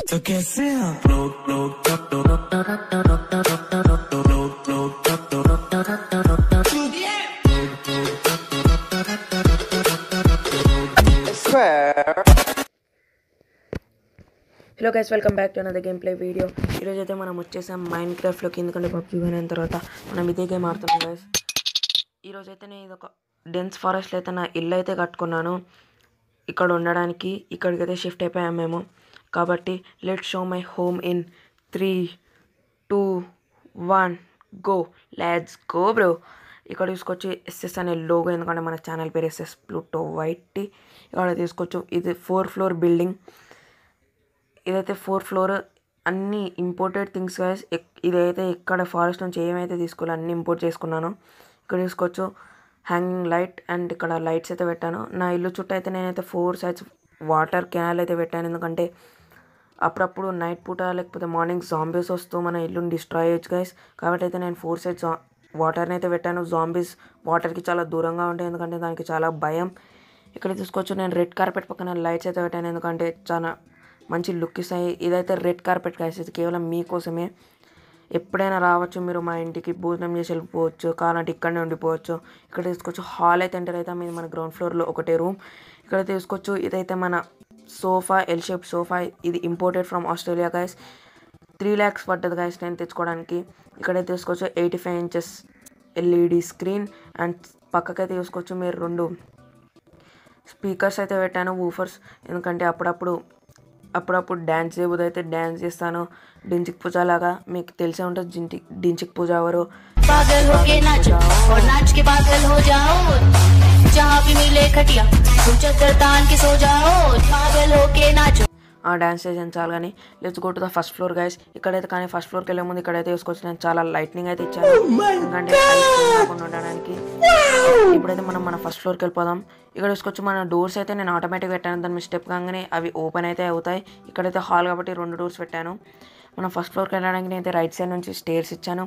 तो कैसे आप लोग लोग hello guys welcome back to another game play video ఈరోజు అయితే మనం వచ్చేసాం మైండ్ క్రాఫ్ట్లోకి ఎందుకంటే పబ్జీ అయిన తర్వాత మనం ఇదే గేమ్ ఆడుతున్నాం గైస్ ఈరోజు అయితే నేను ఇది ఒక డెన్స్ ఫారెస్ట్లో అయితే నా ఇల్లు అయితే కట్టుకున్నాను ఇక్కడ ఉండడానికి ఇక్కడికి అయితే షిఫ్ట్ అయిపోయాం మేము కాబట్టి let show my home in three two one go let's go bro ఇక్కడ తీసుకొచ్చి ఎస్ఎస్ అనే లోగో ఎందుకంటే మన ఛానల్ పేరు ఎస్ఎస్ ప్లూటో వైట్ ఇక్కడ తీసుకొచ్చు ఇది ఫోర్ ఫ్లోర్ బిల్డింగ్ ఇదైతే ఫోర్ ఫ్లోర్ అన్ని ఇంపోర్టెడ్ థింగ్స్ గైస్ ఇదైతే ఇక్కడ ఫారెస్ట్ నుంచి ఏమైతే తీసుకోవాలి అన్ని ఇంపోర్ట్ చేసుకున్నాను ఇక్కడ తీసుకోవచ్చు హ్యాంగింగ్ లైట్ అండ్ ఇక్కడ లైట్స్ అయితే పెట్టాను నా ఇల్లు చుట్టూ అయితే నేనైతే ఫోర్ సైడ్స్ వాటర్ కెనాల్ అయితే పెట్టాను ఎందుకంటే అప్పుడప్పుడు నైట్ పూట లేకపోతే మార్నింగ్ జాంబీస్ వస్తూ మన ఇల్లుని డిస్ట్రాయ్ చేయొచ్చు గైస్ కాబట్టి అయితే నేను ఫోర్ సైడ్స్ వాటర్ని అయితే పెట్టాను జాంబీస్ వాటర్కి చాలా దూరంగా ఉంటాయి ఎందుకంటే దానికి చాలా భయం ఇక్కడ తీసుకోవచ్చు నేను రెడ్ కార్పెట్ పక్కన లైట్స్ అయితే పెట్టాను ఎందుకంటే చాలా మంచి లుక్ ఇస్తాయి ఇదైతే రెడ్ కార్పెట్ గైస్ ఇది కేవలం మీకోసమే ఎప్పుడైనా రావచ్చు మీరు మా ఇంటికి భోజనం చేసి వెళ్ళిపోవచ్చు కావాలంటే ఇక్కడనే ఉండిపోవచ్చు ఇక్కడ తీసుకోవచ్చు హాల్ అయితే ఎంటర్ అయితే మీది మన గ్రౌండ్ ఫ్లోర్లో ఒకటే రూమ్ ఇక్కడ తీసుకోవచ్చు ఇదైతే మన సోఫా ఎల్ షేప్ సోఫా ఇది imported from Australia guys three lakhs పడ్డది గైస్ నేను తెచ్చుకోవడానికి ఇక్కడైతే తీసుకోవచ్చు eighty five inches LED screen and పక్కకైతే తీసుకోవచ్చు మీరు రెండు స్పీకర్స్ అయితే పెట్టాను వూఫర్స్ ఎందుకంటే అప్పుడప్పుడు అప్పుడప్పుడు డ్యాన్స్ చేయబోదు అయితే డ్యాన్స్ చేస్తాను డించిక్ పూజ లాగా మీకు తెలిసే ఉంటుంది జింటి డించిక్ పూజ ఎవరు पागल होके नाचो और नाच के पागल हो जाओ जहाँ भी मिले खटिया तुम चद्दर तान के सो जाओ पागल होके नाचो ఆ డ్యాన్స్ చేసాను చాలు కానీ let's go to the first floor guys ఇక్కడైతే కానీ ఫస్ట్ ఫ్లోర్కి వెళ్ళే ముందు ఇక్కడైతే తీసుకొచ్చి నేను చాలా లైట్నింగ్ అయితే ఇచ్చాను ఎందుకంటే ice cream రాకుండా ఉండడానికి ఇప్పుడైతే మనం మన ఫస్ట్ ఫ్లోర్కి వెళ్ళిపోదాం ఇక్కడ తీసుకొచ్చి మన డోర్స్ అయితే నేను ఆటోమేటిక్ పెట్టాను దాని స్టెప్ కాగానే అవి ఓపెన్ అయితే అవుతాయి ఇక్కడైతే హాల్ కాబట్టి రెండు డోర్స్ పెట్టాను మనం ఫస్ట్ ఫ్లోర్కి వెళ్ళడానికి నేనైతే రైట్ సైడ్ నుంచి స్టేర్స్ ఇచ్చాను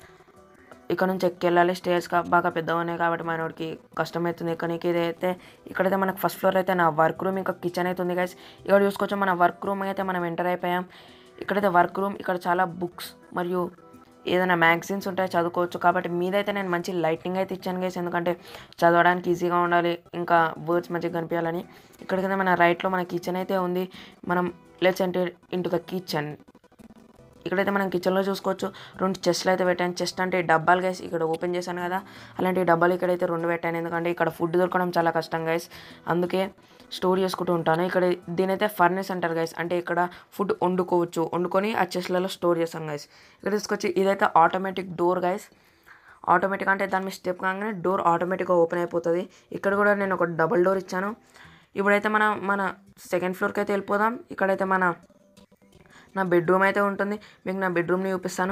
ఇక్కడ నుంచి ఎక్కి వెళ్ళాలి స్టేర్స్ కా బాగా పెద్దగా ఉన్నాయి కాబట్టి మనోడికి కష్టమవుతుంది ఎక్కడానికి ఇదైతే ఇక్కడైతే మనకు ఫస్ట్ ఫ్లోర్ అయితే నా వర్క్ రూమ్ ఇంకా కిచెన్ అయితే ఉంది గైస్ ఇక్కడ చూసుకోవచ్చు మన వర్క్ రూమ్ అయితే మనం ఎంటర్ అయిపోయాం ఇక్కడైతే వర్క్ రూమ్ ఇక్కడ చాలా బుక్స్ మరియు ఏదైనా మ్యాగజైన్స్ ఉంటాయి చదువుకోవచ్చు కాబట్టి మీదైతే నేను మంచి లైటింగ్ అయితే ఇచ్చాను గైస్ ఎందుకంటే చదవడానికి ఈజీగా ఉండాలి ఇంకా వర్డ్స్ మంచిగా కనిపించాలని ఇక్కడికైతే మన రైట్లో మన కిచెన్ అయితే ఉంది మనం let's enter into the kitchen ఇక్కడైతే మనం కిచెన్లో చూసుకోవచ్చు రెండు చెస్ట్లు అయితే పెట్టాను చెస్ట్ అంటే డబ్బాలు గైస్ ఇక్కడ ఓపెన్ చేశాను కదా అలాంటి డబ్బాలు ఇక్కడైతే రెండు పెట్టాను ఎందుకంటే ఇక్కడ ఫుడ్ దొరకడం చాలా కష్టం గైస్ అందుకే స్టోర్ చేసుకుంటూ ఉంటాను ఇక్కడ దీనైతే ఫర్నెస్ అంటారు గైస్ అంటే ఇక్కడ ఫుడ్ వండుకోవచ్చు వండుకొని ఆ చెస్ట్లలో స్టోర్ చేస్తాను గైస్ ఇక్కడ తీసుకొచ్చి ఇదైతే ఆటోమేటిక్ డోర్ గైస్ ఆటోమేటిక్ అంటే దాని మీద స్టెప్ కాగానే డోర్ ఆటోమేటిక్గా ఓపెన్ అయిపోతుంది ఇక్కడ కూడా నేను ఒక డబల్ డోర్ ఇచ్చాను ఇప్పుడైతే మనం మన సెకండ్ ఫ్లోర్కి అయితే వెళ్ళిపోదాం ఇక్కడైతే మన నా బెడ్రూమ్ అయితే ఉంటుంది మీకు నా బెడ్రూమ్ని చూపిస్తాను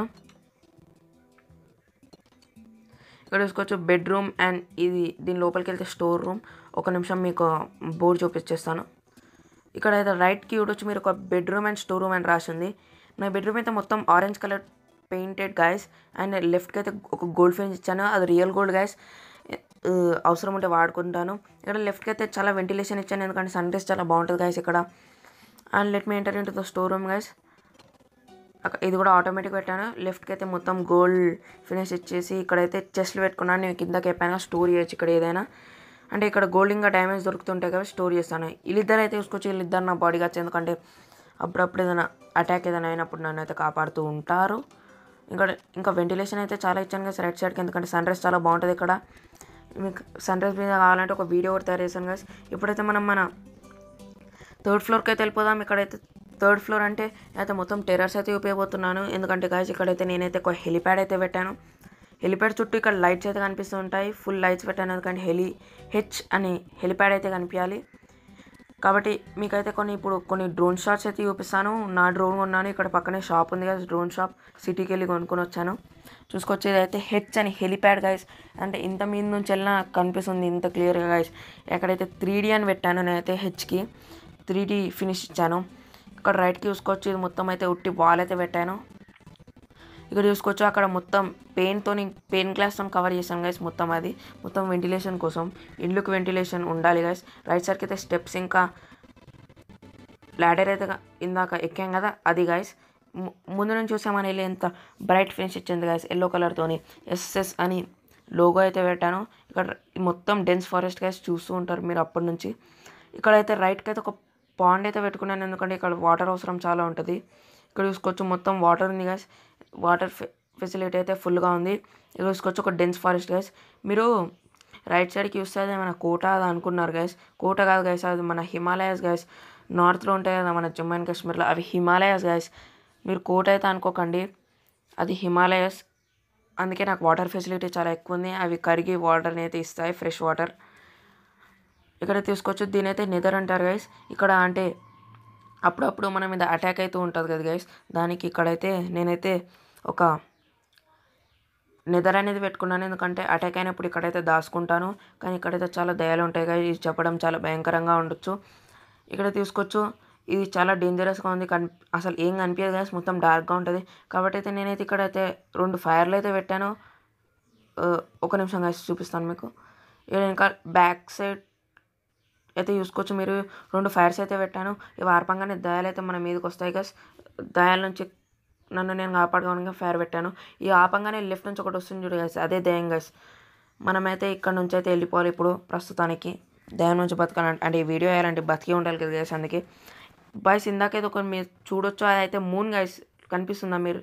ఇక్కడ చూసుకోవచ్చు బెడ్రూమ్ అండ్ ఇది దీని లోపలికి వెళ్తే స్టోర్ రూమ్ ఒక నిమిషం మీకు బోర్డు చూపించేస్తాను ఇక్కడ అయితే రైట్కి వచ్చి మీరు ఒక బెడ్రూమ్ అండ్ స్టోర్ రూమ్ అని రాసింది నా బెడ్రూమ్ అయితే మొత్తం orange colour painted guys and లెఫ్ట్కి అయితే ఒక గోల్డ్ ఫిన్స్ ఇచ్చాను అది రియల్ గోల్డ్ గాయస్ అవసరం ఉంటే వాడుకుంటాను ఇక్కడ లెఫ్ట్కి అయితే చాలా వెంటిలేషన్ ఇచ్చాను ఎందుకంటే సన్ రైజ్ చాలా బాగుంటుంది గాయస్ ఇక్కడ and let me enter into the store room guys ఇది కూడా ఆటోమేటిక్ పెట్టాను లెఫ్ట్కి అయితే మొత్తం గోల్డ్ ఫినిష్ ఇచ్చేసి ఇక్కడైతే చెస్ట్లు పెట్టుకున్నాను నేను కిందకి చెప్పాను స్టోర్ చేయొచ్చు ఇక్కడ ఏదైనా అంటే ఇక్కడ గోల్డ్ ఇంకా డ్యామేజ్ దొరుకుతుంటాయి కదా స్టోర్ చేస్తాను వీళ్ళిద్దరు అయితే చూసుకోవచ్చు వీళ్ళిద్దరు నా బాడీ వచ్చి ఎందుకంటే అప్పుడప్పుడు ఏదైనా అటాక్ ఏదైనా అయినప్పుడు నన్ను అయితే కాపాడుతూ ఉంటారు ఇంకా ఇంకా వెంటిలేషన్ అయితే చాలా ఇచ్చాను కదా రైట్ సైడ్కి ఎందుకంటే సన్ రైజ్ చాలా బాగుంటుంది ఇక్కడ మీకు సన్ రైజ్ మీద కావాలంటే ఒక వీడియో కూడా తయారు చేశాను కదా ఇప్పుడైతే మనం మన థర్డ్ ఫ్లోర్కి అయితే వెళ్ళిపోదాం ఇక్కడైతే థర్డ్ ఫ్లోర్ అంటే అయితే మొత్తం టెర్రర్స్ అయితే ఉపయోగపోతున్నాను ఎందుకంటే గాయస్ ఇక్కడైతే నేనైతే ఒక హెలిప్యాడ్ అయితే పెట్టాను హెలిప్యాడ్ చుట్టూ ఇక్కడ లైట్స్ అయితే కనిపిస్తూ ఉంటాయి ఫుల్ లైట్స్ పెట్టాను ఎందుకంటే హెలి హెచ్ అని హెలిప్యాడ్ అయితే కనిపించాలి కాబట్టి మీకైతే కొన్ని ఇప్పుడు కొన్ని డ్రోన్ షాట్స్ అయితే చూపిస్తాను నా డ్రోన్ కొన్నాను ఇక్కడ పక్కనే షాప్ ఉంది కదా డ్రోన్ షాప్ సిటీకి వెళ్ళి కొనుక్కొని వచ్చాను చూసుకొచ్చేది అయితే హెచ్ అని హెలిప్యాడ్ గైస్ అంటే ఇంత మీద నుంచి వెళ్ళినా కనిపిస్తుంది ఇంత క్లియర్గా గైస్ ఎక్కడైతే త్రీ డీ అని పెట్టాను నేనైతే హెచ్కి త్రీ డీ ఫినిష్ ఇచ్చాను ఇక్కడ రైట్కి చూసుకోవచ్చు ఇది మొత్తం అయితే ఉట్టి వాల్ అయితే పెట్టాను ఇక్కడ చూసుకోవచ్చు అక్కడ మొత్తం పెయిన్తో పెయిన్ గ్లాస్తో కవర్ చేశాను గైస్ మొత్తం అది మొత్తం వెంటిలేషన్ కోసం ఇల్లుకి వెంటిలేషన్ ఉండాలి గైస్ రైట్ సైడ్కి అయితే స్టెప్స్ ఇంకా లాడర్ అయితే గా- ఇందాక ఎక్కాం కదా అది గైస్ ముందు నుంచి చూసామని వెళ్ళి ఎంత బ్రైట్ ఫినిష్ ఇచ్చింది గైస్ ఎల్లో కలర్తోని ఎస్ఎస్ అని లోగో అయితే పెట్టాను ఇక్కడ ఈ మొత్తం డెన్స్ ఫారెస్ట్ గైస్ చూస్తూ ఉంటారు మీరు అప్పటి నుంచి ఇక్కడైతే రైట్కి అయితే ఒక పాండ్ అయితే పెట్టుకున్నాను ఎందుకంటే ఇక్కడ వాటర్ అవసరం చాలా ఉంటుంది ఇక్కడ చూసుకోవచ్చు మొత్తం వాటర్ ఉంది గైస్ వాటర్ ఫెసిలిటీ అయితే ఫుల్గా ఉంది ఇక్కడ చూసుకోవచ్చు ఒక డెన్స్ ఫారెస్ట్ గైస్ మీరు రైట్ సైడ్కి చూస్తే అది మన కోట అది అనుకున్నారు గైస్ కోట కాదు గైస్ అది మన హిమాలయాస్ గైస్ నార్త్లో ఉంటాయి కదా మన జమ్మూ అండ్ కాశ్మీర్లో అవి హిమాలయాస్ గైస్ మీరు కోట అయితే అనుకోకండి అది హిమాలయస్ అందుకే నాకు వాటర్ ఫెసిలిటీ చాలా ఎక్కువ ఉంది అవి కరిగి వాటర్ని అయితే ఇస్తాయి ఫ్రెష్ వాటర్ ఇక్కడ తీసుకోవచ్చు దీని అయితే నిదర్ అంటారు గైస్ ఇక్కడ అంటే అప్పుడప్పుడు మన మీద అటాక్ అయితే ఉంటుంది కదా గైస్ దానికి ఇక్కడైతే నేనైతే ఒక నిద్ర అనేది పెట్టుకున్నాను ఎందుకంటే అటాక్ అయినప్పుడు ఇక్కడైతే దాచుకుంటాను కానీ ఇక్కడైతే చాలా దయాలు ఉంటాయి కదా ఇది చెప్పడం చాలా భయంకరంగా ఉండొచ్చు ఇక్కడ తీసుకోవచ్చు ఇది చాలా డేంజరస్గా ఉంది కన్ అసలు ఏం కనిపించదు కదా మొత్తం డార్క్గా ఉంటుంది కాబట్టి అయితే నేనైతే ఇక్కడైతే రెండు ఫైర్లు అయితే పెట్టాను ఆ, ఒక నిమిషం కలిసి చూపిస్తాను మీకు ఇక్కడ ఇంకా బ్యాక్ సైడ్ అయితే చూసుకోవచ్చు మీరు రెండు ఫైర్స్ అయితే పెట్టాను ఇవి ఆర్పంగానే దయాలు అయితే మన మీదకి వస్తాయి గస్ దయాల నుంచి నన్ను నేను కాపాడుకోవడానికి ఫైర్ పెట్టాను ఈ ఆపంగానే లెఫ్ట్ నుంచి ఒకటి వస్తుంది చూడు గైస్ అదే దయం గైస్ మనమైతే ఇక్కడ నుంచి అయితే వెళ్ళిపోవాలి ఇప్పుడు ప్రస్తుతానికి దయం నుంచి బతకాలంటే అంటే ఈ వీడియో వేయాలంటే బతికి ఉండాలి కదా గైస్ అందుకే బాయ్స్ ఇందాకైతే ఒక మీరు చూడొచ్చు అది అయితే మూన్ గైస్ కనిపిస్తుందా మీరు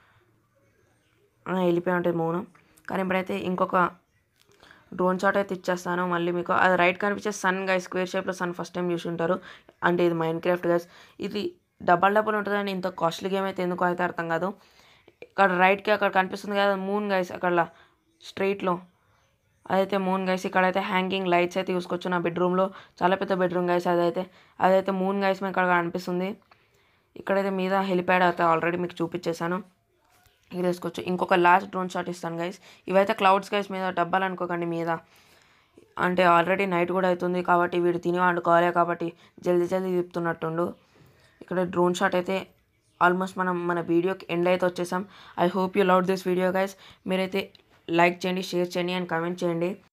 ఆ, వెళ్ళిపోయి ఉంటుంది మూను కానీ ఇప్పుడైతే ఇంకొక డ్రోన్ షాట్ అయితే ఇచ్చేస్తాను మళ్ళీ మీకు అది రైట్ కనిపించే సన్ గైస్ స్క్వేర్ షేప్లో సన్ ఫస్ట్ టైం చూసి ఉంటారు అంటే ఇది మైండ్ క్రాఫ్ట్ గైస్ ఇది డబల్ డబల్ ఉంటుందని ఇంత కాస్ట్లీ గేమ్ అయితే ఎందుకు అయితే అర్థం కాదు ఇక్కడ రైట్కి అక్కడ కనిపిస్తుంది కదా మూన్ గైస్ అక్కడ స్ట్రైట్లో అదైతే మూన్ గైస్ ఇక్కడైతే హ్యాంగింగ్ లైట్స్ అయితే చూసుకోవచ్చు నా బెడ్రూమ్లో చాలా పెద్ద బెడ్రూమ్ గైస్ అదైతే అదైతే మూన్ గైస్ మీకు ఇక్కడ కనిపిస్తుంది ఇక్కడైతే మీద హెలిప్యాడ్ అయితే ఆల్రెడీ మీకు చూపించేశాను ఇది వేసుకోవచ్చు ఇంకొక లాస్ట్ డ్రోన్ షాట్ ఇస్తాను గైస్ ఇవైతే క్లౌడ్స్ గైస్ మీద డబ్బాలు అనుకోకండి మీద అంటే ఆల్రెడీ నైట్ కూడా అవుతుంది కాబట్టి వీడు తిని వండుకోవాలి కాబట్టి జల్దీ జల్దీ తిప్పుతున్నట్టుండు ఇక్కడ డ్రోన్ షాట్ అయితే ఆల్మోస్ట్ మనం మన వీడియోకి ఎండ్ అయితే వచ్చేసాం I hope you love this video guys మీరైతే లైక్ చేయండి షేర్ చేయండి అండ్ కామెంట్ చేయండి